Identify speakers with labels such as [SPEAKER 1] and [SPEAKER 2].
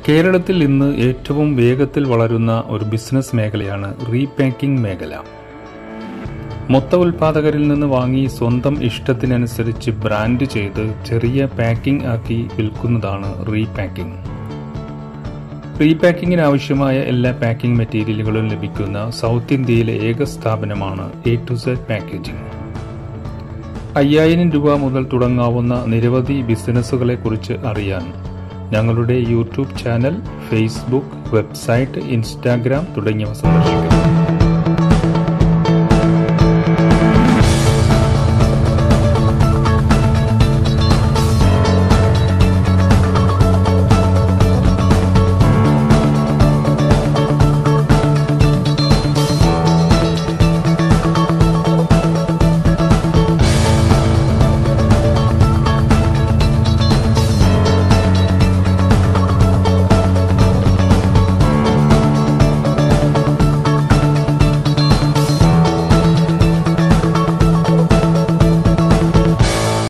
[SPEAKER 1] കേരളത്തിൽ ഇന്ന് ഏറ്റവും വേഗത്തിൽ വളരുന്ന ഒരു ബിസിനസ് മേഖലയാണ് റീപാക്കിംഗ് മേഖല മൊത്ത ഉൽപാദകരിൽ നിന്ന് വാങ്ങി സ്വന്തം ഇഷ്ടത്തിനനുസരിച്ച് ബ്രാൻഡ് ചെയ്ത് ചെറിയ പാക്കിംഗ് ആക്കി വിൽക്കുന്നതാണ് റീപാക്കിംഗ് റീപാക്കിങ്ങിന് ആവശ്യമായ എല്ലാ പാക്കിംഗ് മെറ്റീരിയലുകളും ലഭിക്കുന്ന സൗത്ത് ഇന്ത്യയിലെ ഏക സ്ഥാപനമാണ് എ ടു സെഡ് പാക്കേജിംഗ് അയ്യായിരം രൂപ മുതൽ തുടങ്ങാവുന്ന നിരവധി ബിസിനസ്സുകളെ കുറിച്ച് അറിയാൻ ഞങ്ങളുടെ YouTube channel Facebook website Instagram തുടങ്ങിയവ സന്ദർശിക്കുക